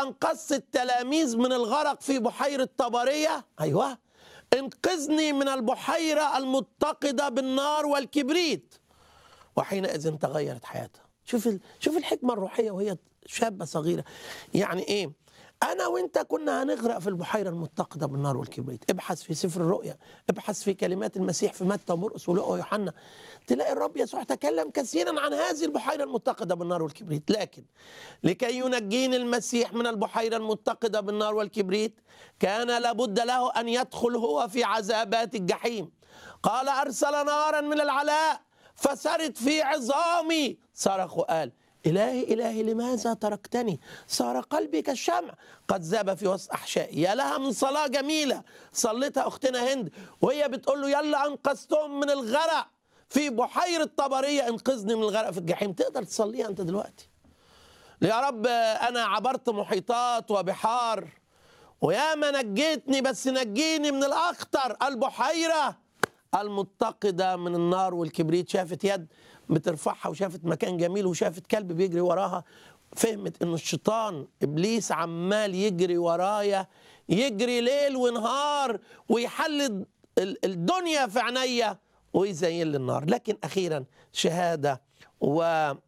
أنقذت التلاميذ من الغرق في بحيرة طبرية أيوة انقذني من البحيرة المتقدة بالنار والكبريت وحينئذ تغيرت حياتها شوف ال... شوف الحكمة الروحية وهي شابة صغيرة يعني إيه أنا وأنت كنا هنغرق في البحيرة المتقدة بالنار والكبريت ابحث في سفر الرؤيا ابحث في كلمات المسيح في متى ومرقس ولقى ويوحنا تلاقي الرب يسوع تكلم كثيرا عن هذه البحيرة المتقدة بالنار والكبريت لكن لكي ينجيني المسيح من البحيرة المتقدة بالنار والكبريت كان لابد له أن يدخل هو في عذابات الجحيم قال أرسل نارا من العلاء فسرت في عظامي صرخ وقال إلهي إلهي لماذا تركتني صار قلبي كالشمع قد ذاب في وسط أحشائي يا لها من صلاة جميلة صلتها أختنا هند وهي بتقول له يلا أنقذتهم من الغرق في بحيرة طبرية انقذني من الغرق في الجحيم تقدر تصليها أنت دلوقتي يا رب أنا عبرت محيطات وبحار وياما نجيتني بس نجيني من الأخطر البحيرة المتقدة من النار والكبريت شافت يد بترفعها وشافت مكان جميل وشافت كلب بيجري وراها فهمت ان الشيطان ابليس عمال يجري ورايا يجري ليل ونهار ويحلل ال- الدنيا في عينيا ويزين لي النار لكن اخيرا شهاده و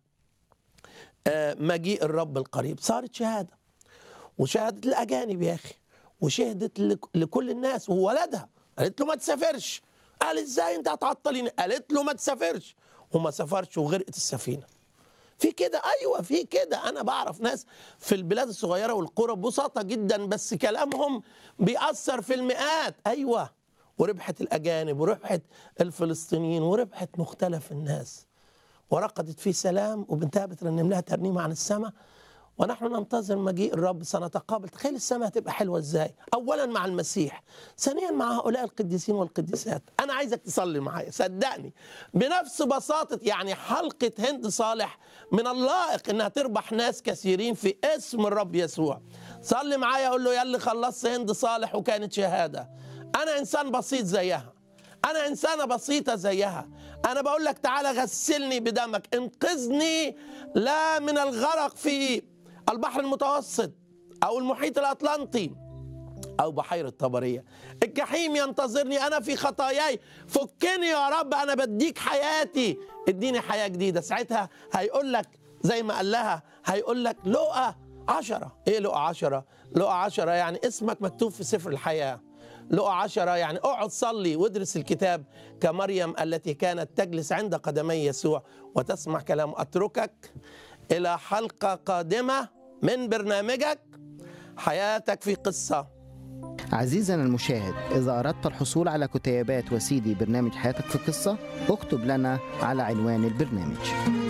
آه، مجيء الرب القريب صارت شهاده وشهدت الاجانب يا اخي وشهدت لك- لكل الناس وولدها قالت له ما تسافرش قال ازاي انت هتعطليني قالت له ما تسافرش وما سافرش وغرقت السفينه في كده ايوه في كده انا بعرف ناس في البلاد الصغيره والقرى بساطه جدا بس كلامهم بيأثر في المئات ايوه وربحت الاجانب وربحت الفلسطينيين وربحت مختلف الناس ورقدت في سلام وبنتها بترنم لها ترنيمه عن السماء ونحن ننتظر مجيء الرب سنتقابل تخيل السماء هتبقى حلوه ازاي اولا مع المسيح ثانيا مع هؤلاء القديسين والقديسات انا عايزك تصلي معايا صدقني بنفس بساطه يعني حلقه هند صالح من اللائق انها تربح ناس كثيرين في اسم الرب يسوع صلي معايا اقول له يا اللي خلصت هند صالح وكانت شهاده انا انسان بسيط زيها انا انسانه بسيطه زيها انا بقول لك تعالى غسلني بدمك انقذني لا من الغرق في البحر المتوسط او المحيط الاطلنطي او بحيره طبريه الجحيم ينتظرني انا في خطاياي فكني يا رب انا بديك حياتي اديني حياه جديده ساعتها هيقول لك زي ما قال لها هيقول لك لقى عشرة ايه لقى عشرة لقى عشرة يعني اسمك مكتوب في سفر الحياه لقى عشرة يعني اقعد صلي وادرس الكتاب كمريم التي كانت تجلس عند قدمي يسوع وتسمع كلام أتركك إلى حلقة قادمة من برنامجك حياتك في قصة عزيزنا المشاهد إذا أردت الحصول على كتيبات وسيدي برنامج حياتك في قصة اكتب لنا على عنوان البرنامج